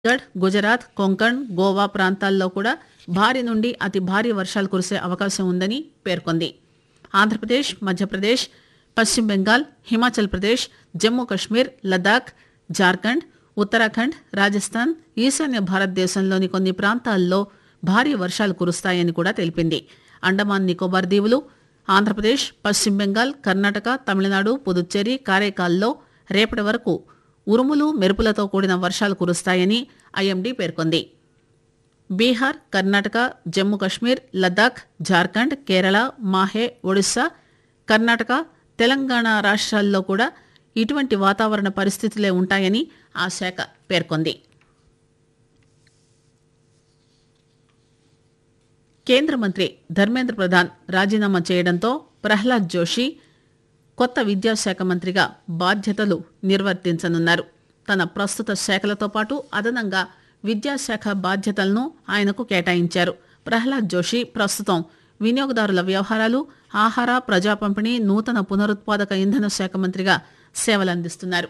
చండీగఢ్ గుజరాత్ కొంకణ్ గోవా ప్రాంతాల్లో కూడా భారీ నుండి అతి భారీ వర్షాలు కురిసే అవకాశం ఉందని పేర్కొంది ఆంధ్రప్రదేశ్ మధ్యప్రదేశ్ పశ్చిమ బెంగాల్ హిమాచల్ ప్రదేశ్ జమ్మూ కశ్మీర్ లద్దాఖ్ జార్ఖండ్ ఉత్తరాఖండ్ రాజస్థాన్ ఈశాన్య భారతదేశంలోని కొన్ని ప్రాంతాల్లో భారీ వర్షాలు కురుస్తాయని కూడా తెలిపింది అండమాన్ నికోబార్ దీవులు ఆంధ్రప్రదేశ్ పశ్చిమ బెంగాల్ కర్ణాటక తమిళనాడు పుదుచ్చేరి కారైకాల్లో రేపటి వరకు ఉరుములు మెరుపులతో కూడిన వర్షాలు కురుస్తాయని ఐఎండీ పేర్కొంది బీహార్ కర్ణాటక జమ్మూ కశ్మీర్ లద్దాఖ్ జార్ఖండ్ కేరళ మాహే ఒడిశా కర్ణాటక తెలంగాణ రాష్ట్రాల్లో కూడా ఇటువంటి వాతావరణ పరిస్థితులే ఉంటాయని ఆ శాఖ పేర్కొంది కేంద్ర మంత్రి ధర్మేంద్ర ప్రధాన్ రాజీనామా చేయడంతో ప్రహ్లాద్ జోషి కొత్త విద్యాశాఖ మంత్రిగా బాధ్యతలు నిర్వర్తించనున్నారు తన ప్రస్తుత శాఖలతో పాటు అదనంగా విద్యాశాఖ బాధ్యతలను ఆయనకు కేటాయించారు ప్రహ్లాద్ జోషి ప్రస్తుతం వినియోగదారుల వ్యవహారాలు ఆహార ప్రజా పంపిణీ నూతన పునరుత్పాదక ఇంధన శాఖ మంత్రిగా సేవలందిస్తున్నారు